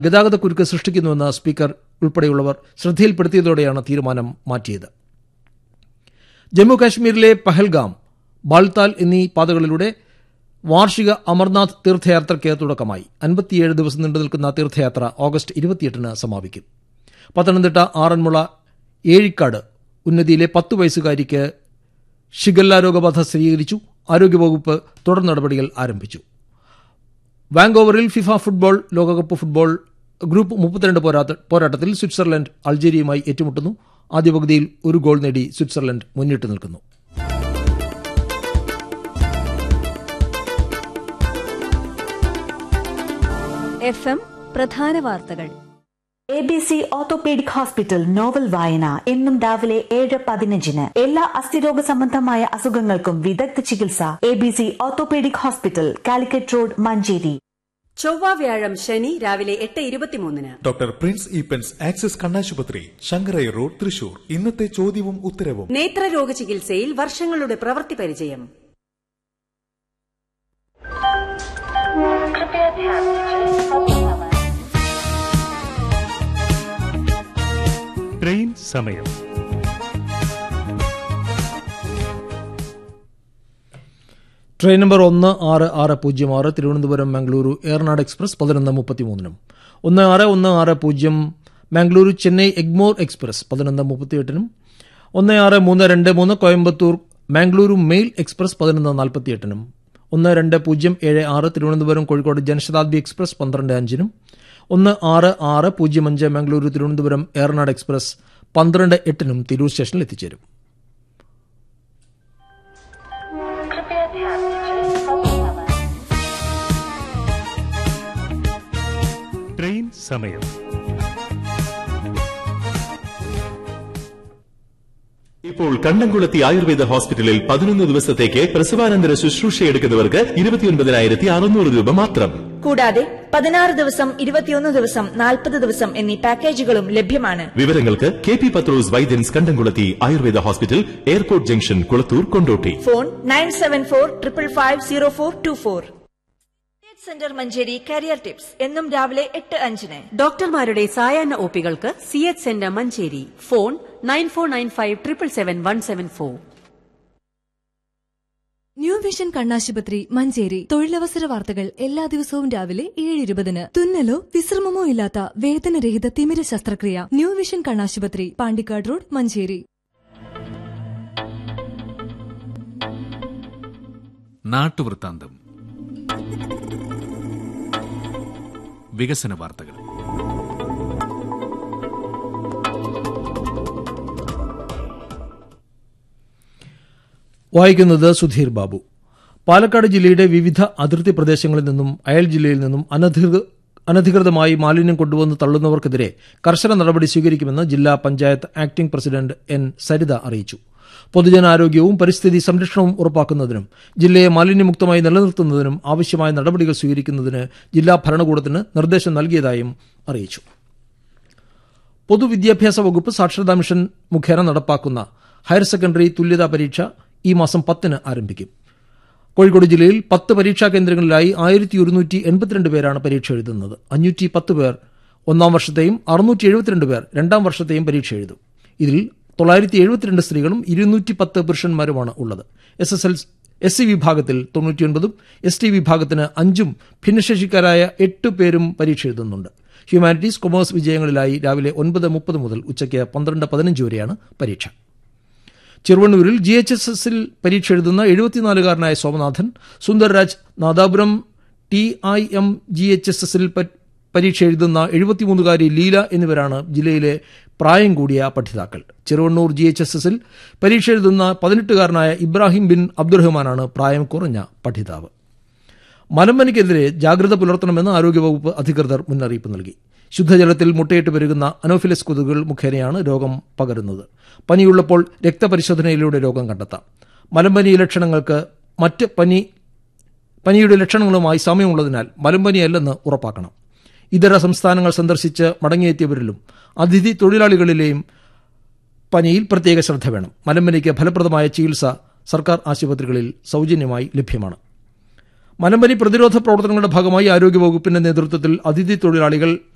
ഗതാഗതക്കുരുക്ക് സൃഷ്ടിക്കുന്നുവെന്ന് സ്പീക്കർ ഉൾപ്പെടെയുള്ളവർ ശ്രദ്ധയിൽപ്പെടുത്തിയതോടെയാണ് തീരുമാനം മാറ്റിയത് ജമ്മു കാശ്മീരിലെ പഹൽഗാം ബാൾതാൽ എന്നീ പാതകളിലൂടെ വാർഷിക അമർനാഥ് തീർത്ഥയാത്രയ്ക്ക് തുടക്കമായി അൻപത്തിയേഴ് ദിവസം നീണ്ടുനിൽക്കുന്ന തീർത്ഥയാത്ര ഓഗസ്റ്റ് ഇരുപത്തിയെട്ടിന് സമാപിക്കും പത്തനംതിട്ട ആറന്മുള ഏഴിക്കാട് ഉന്നതിയിലെ പത്ത് വയസ്സുകാരിക്ക് ഷിഗല്ല രോഗബാധ സ്ഥിരീകരിച്ചു ആരോഗ്യവകുപ്പ് തുടർ നടപടികൾ ആരംഭിച്ചു വാങ്കോവറിൽ ഫിഫ ഫുട്ബോൾ ലോകകപ്പ് ഫുട്ബോൾ ഗ്രൂപ്പ് മുപ്പത്തിരണ്ട് പോരാട്ടത്തിൽ സ്വിറ്റ്സർലൻഡ് അൾജീരിയയുമായി ഏറ്റുമുട്ടുന്നു ആദ്യ പകുതിയിൽ ഒരു ഗോൾ നേടി സ്വിറ്റ്സർലൻഡ് മുന്നിട്ട് നിൽക്കുന്നു എഫ് എം പ്രധാന വാർത്തകൾ A B C orthopaedic hospital novel വായന എന്നും രാവിലെ ഏഴ് പതിനഞ്ചിന് എല്ലാ അസ്ഥിരോഗ സംബന്ധമായ അസുഖങ്ങൾക്കും വിദഗ്ധ ചികിത്സ A B C orthopaedic hospital Calicut road Manjeri ചൊവ്വ വ്യാഴം ശനി രാവിലെ എട്ട് ഇരുപത്തിമൂന്നിന് ഡോക്ടർ പ്രിൻസ് ഈപ്പൻസ് ആക്സിസ് കണ്ണാശുപത്രി ശങ്കരൈ റോഡ് തൃശൂർ ഇന്നത്തെ ചോദ്യവും ഉത്തരവും നേത്രരോഗ ചികിത്സയിൽ വർഷങ്ങളുടെ പ്രവൃത്തി പരിചയം ട്രെയിൻ സമയം ട്രെയിൻ നമ്പർ ഒന്ന് ആറ് ആറ് പൂജ്യം ആറ് തിരുവനന്തപുരം മംഗളൂരു ഏറനാട് എക്സ്പ്രസ് പതിനൊന്ന് മുപ്പത്തിമൂന്നിനും ഒന്ന് ആറ് ഒന്ന് ആറ് പൂജ്യം മംഗളൂരു ചെന്നൈ എഗ്മോർ എക്സ്പ്രസ് പതിനൊന്ന് മുപ്പത്തിയെട്ടിനും ഒന്ന് ആറ് മൂന്ന് രണ്ട് മൂന്ന് കോയമ്പത്തൂർ മംഗളൂരു മെയിൽ എക്സ്പ്രസ് പതിനൊന്ന് നാൽപ്പത്തിയെട്ടിനും ഒന്ന് രണ്ട് പൂജ്യം ഏഴ് ആറ് തിരുവനന്തപുരം കോഴിക്കോട് ജനശതാബ്ദി എക്സ്പ്രസ് പന്ത്രണ്ട് അഞ്ചിനും ഒന്ന് ആറ് ആറ് പൂജ്യം അഞ്ച് മംഗളൂരു തിരുവനന്തപുരം ഏറനാട് എക്സ്പ്രസ് പന്ത്രണ്ട് എട്ടിനും തിരൂർ സ്റ്റേഷനിൽ എത്തിച്ചേരും ട്രെയിൻ സമയം ഇപ്പോൾ കണ്ടംകുളത്തി ആയുർവേദ ഹോസ്പിറ്റലിൽ പതിനൊന്ന് ദിവസത്തേക്ക് പ്രസവാനന്തര ശുശ്രൂഷ എടുക്കുന്നവർക്ക് ഇരുപത്തിയൊൻപതിനായിരത്തി അറുന്നൂറ് രൂപ മാത്രം കൂടാതെ പതിനാറ് ദിവസം ഇരുപത്തിയൊന്ന് ദിവസം നാൽപ്പത് ദിവസം എന്നീ പാക്കേജുകളും ലഭ്യമാണ് വിവരങ്ങൾക്ക് K P Pathros Vaidyans Kandamkulathi Ayurveda hospital airport junction Kulathur Kondotty phone nine seven four triple five zero four two four centre Manjeri career tips എന്നും രാവിലെ എട്ട് അഞ്ചിന് ഡോക്ടർമാരുടെ സായാഹ്ന ഒപികൾക്ക് C H centre Manjeri phone nine four nine five triple seven one seven four new vision കണ്ണാശുപത്രി മഞ്ചേരി തൊഴിലവസര വാർത്തകൾ എല്ലാ ദിവസവും രാവിലെ ഏഴ് ഇരുപതിന് തുന്നലോ വിശ്രമമോ ഇല്ലാത്ത വേദനരഹിത തിമിര ശസ്ത്രക്രിയ ന്യൂ വിഷൻ കണ്ണാശുപത്രി പാണ്ടിക്കാട് റോഡ് മഞ്ചേരി നാട്ടുവൃത്താന്തം വികസന വാർത്തകൾ വായിക്കുന്നത് സുധീർ ബാബു പാലക്കാട് ജില്ലയുടെ വിവിധ അതിർത്തി പ്രദേശങ്ങളിൽ നിന്നും അയൽ ജില്ലയിൽ നിന്നും അനധികൃത അനധികൃതമായി മാലിന്യം കൊണ്ടുവന്ന് തള്ളുന്നവർക്കെതിരെ കർശന നടപടി സ്വീകരിക്കുമെന്ന് ജില്ലാ panchayat acting president N Saritha അറിയിച്ചു പൊതുജനാരോഗ്യവും പരിസ്ഥിതി സംരക്ഷണവും ഉറപ്പാക്കുന്നതിനും ജില്ലയെ മാലിന്യമുക്തമായി നിലനിർത്തുന്നതിനും ആവശ്യമായ നടപടികൾ സ്വീകരിക്കുന്നതിന് ജില്ലാ ഭരണകൂടത്തിന് നിർദ്ദേശം നൽകിയതായും അറിയിച്ചു പൊതുവിദ്യാഭ്യാസ വകുപ്പ് സാക്ഷരതാ മിഷൻ മുഖേന നടപ്പാക്കുന്ന ഹയർ സെക്കൻഡറി തുല്യതാ പരീക്ഷ ഈ മാസം പത്തിന് ആരംഭിക്കും കോഴിക്കോട് ജില്ലയിൽ പത്ത് പരീക്ഷാ കേന്ദ്രങ്ങളിലായി ആയിരത്തി ഒരുന്നൂറ്റി എൺപത്തിരണ്ട് പേരാണ് പരീക്ഷ എഴുതുന്നത് അഞ്ഞൂറ്റി പത്ത് പേർ ഒന്നാം വർഷത്തെയും അറുന്നൂറ്റി എഴുപത്തിരണ്ട് പേർ രണ്ടാം വർഷത്തെയും പരീക്ഷ എഴുതും ഇതിൽ തൊള്ളായിരത്തി എഴുപത്തിരണ്ട് സ്ത്രീകളും ഇരുന്നൂറ്റി പത്ത് പുരുഷന്മാരുമാണ് ഉള്ളത് S S L S C വിഭാഗത്തിൽ തൊണ്ണൂറ്റിയൊൻപതും എസ് ടി വിഭാഗത്തിന് അഞ്ചും ഭിന്നശേഷിക്കാരായ എട്ട് പേരും പരീക്ഷ എഴുതുന്നുണ്ട് ഹ്യൂമാനിറ്റീസ് കൊമേഴ്സ് വിജയങ്ങളിലായി രാവിലെ ഒൻപത് മുപ്പത് മുതൽ ഉച്ചയ്ക്ക് പന്ത്രണ്ട് പതിനഞ്ച് വരെയാണ് പരീക്ഷ ചെറുവണ്ണൂരിൽ ജി എച്ച് എസ് എസിൽ പരീക്ഷ എഴുതുന്ന എഴുപത്തിനാലുകാരനായ Somanathan Sundarraj Nadapuram T I M G H S എസിൽ പരീക്ഷ എഴുതുന്ന എഴുപത്തിമൂന്നുകാരി ലീല എന്നിവരാണ് ജില്ലയിലെ പ്രായം കൂടിയ പഠിതാക്കൾ ചെറുവണ്ണൂർ ജി എച്ച് എസ് എസിൽ പരീക്ഷ എഴുതുന്ന പതിനെട്ടുകാരനായ ഇബ്രാഹിം ബിൻ അബ്ദുറഹ്മാനാണ് പ്രായം കുറഞ്ഞ പഠിതാവ് മലമ്പനിക്കെതിരെ ജാഗ്രത പുലർത്തണമെന്ന് ആരോഗ്യവകുപ്പ് അധികൃതർ മുന്നറിയിപ്പ് നൽകി ശുദ്ധജലത്തിൽ മുട്ടയിട്ട് പെരുകുന്ന അനോഫിലസ് കൊതുകുകൾ മുഖേനയാണ് രോഗം പകരുന്നത് പനിയുള്ളപ്പോൾ രക്തപരിശോധനയിലൂടെ രോഗം കണ്ടെത്താം മലമ്പനി ലക്ഷണങ്ങൾക്ക് മറ്റ് പനി പനിയുടെ ലക്ഷണങ്ങളുമായി സാമ്യമുള്ളതിനാൽ മലമ്പനിയല്ലെന്ന് ഉറപ്പാക്കണം ഇതര സംസ്ഥാനങ്ങൾ സന്ദർശിച്ച് മടങ്ങിയെത്തിയവരിലും അതിഥി തൊഴിലാളികളിലെയും പനിയിൽ പ്രത്യേക ശ്രദ്ധ വേണം മലമ്പനിക്ക് ഫലപ്രദമായ ചികിത്സ സർക്കാർ ആശുപത്രികളിൽ സൗജന്യമായി ലഭ്യമാണ് മലമ്പനി പ്രതിരോധ പ്രവർത്തനങ്ങളുടെ ഭാഗമായി ആരോഗ്യവകുപ്പിന്റെ നേതൃത്വത്തിൽ അതിഥി തൊഴിലാളികൾ